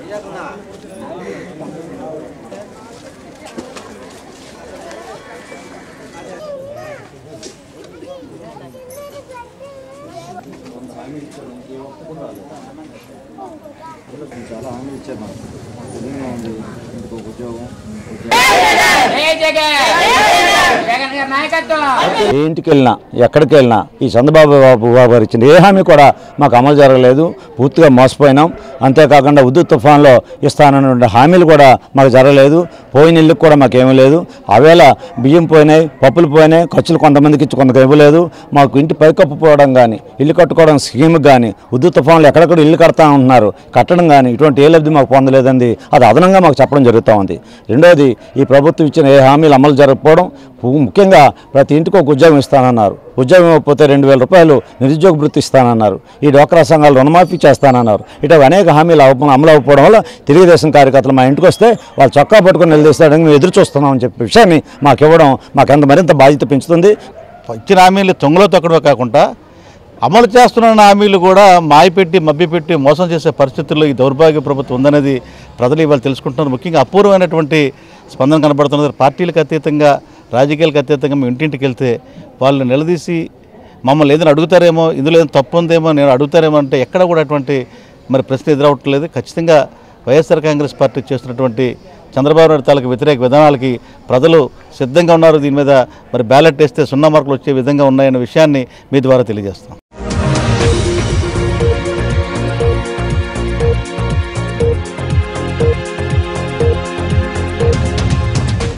చాలా హామీ ఇచ్చారు నాకు ఉదయంగా ఉంది ఇంకొక ఉద్యోగం జై జగన్ జగన్ గారి నాయకత్వం ఏ ఇంటికి వెళ్ళినా ఎక్కడికి వెళ్ళినా ఈ చంద్రబాబు బాబు బాబు గారు ఇచ్చిన ఏ హామీ కూడా మాకు అమలు జరగలేదు పూర్తిగా మోసపోయినాం అంతేకాకుండా ఉద్దు తుఫాన్లో ఇస్తానన్న హామీలు కూడా మాకు జరగలేదు పోయిన ఇళ్ళకి కూడా మాకేమీ లేదు ఆవేళ బియ్యం పోయినాయి పప్పులు పోయినాయి ఖర్చులు కొంతమందికి ఇచ్చి కొంతకు ఇవ్వలేదు మాకు ఇంటి పైకప్పు పోవడం కానీ ఇల్లు కట్టుకోవడం స్కీమ్ కానీ ఉద్దు తుఫాన్లు ఎక్కడెక్కడ ఇల్లు కడతా ఉంటున్నారు కట్టడం కానీ ఇటువంటి ఏ లబ్ధి మాకు పొందలేదండి అది అదనంగా మాకు చెప్పడం జరుగుతూ ఉంది రెండోది ఈ ప్రభుత్వం ఇచ్చిన ఏ హామీలు అమలు జరగకపోవడం ము- ముఖ్యంగా ప్రతి ఇంటికి ఒక ఉద్యోగం ఇస్తానన్నారు ఉద్యోగం ఇవ్వకపోతే రెండు వేల రూపాయలు నిరుద్యోగ వృత్తి ఇస్తానన్నారు ఈ డోక్రా సంఘాలు రుణమాఫీ చేస్తానన్నారు ఇటు అనేక హామీలు అవ- అమలు అవ్వకపోవడం వల్ల తెలుగుదేశం కార్యకర్తలు మా ఇంటికి వస్తే వాళ్ళు చొక్కా పట్టుకొని నిలదీస్తాడని మేము ఎదురు చూస్తున్నామని చెప్పే విషయాన్ని మాకు ఇవ్వడం మాకెంత మరింత బాధ్యత పెంచుతుంది ఇచ్చిన హామీలు తొంగలో తొక్కడమే కాకుండా అమలు చేస్తున్న హామీలు కూడా మాయపెట్టి మభ్యపెట్టి మోసం చేసే పరిస్థితుల్లో ఈ దౌర్భాగ్య ప్రభుత్వం ఉందనేది ప్రజలు ఇవాళ తెలుసుకుంటున్నారు ముఖ్యంగా అపూర్వమైనటువంటి స్పందన కనబడుతున్నది పార్టీలకు అతీతంగా రాజకీయాలకు అతీతంగా మేము ఇంటింటికి వెళ్తే వాళ్ళు నిలదీసి మమ్మల్ని ఏదైనా అడుగుతారేమో ఇందులో ఏదైనా తప్పు ఉందేమో నేను అడుగుతారేమో అంటే ఎక్కడ కూడా అటువంటి మరి ప్రశ్న ఎదురవట్లేదు ఖచ్చితంగా వైఎస్ఆర్ కాంగ్రెస్ పార్టీ చేస్తున్నటువంటి చంద్రబాబు నాయుడు తాలూకు వ్యతిరేక విధానాలకి ప్రజలు సిద్ధంగా ఉన్నారు దీని మీద మరి బ్యాలెట్ వేస్తే సున్నా మార్కులు వచ్చే విధంగా ఉన్నాయన్న విషయాన్ని మీ ద్వారా తెలియజేస్తాం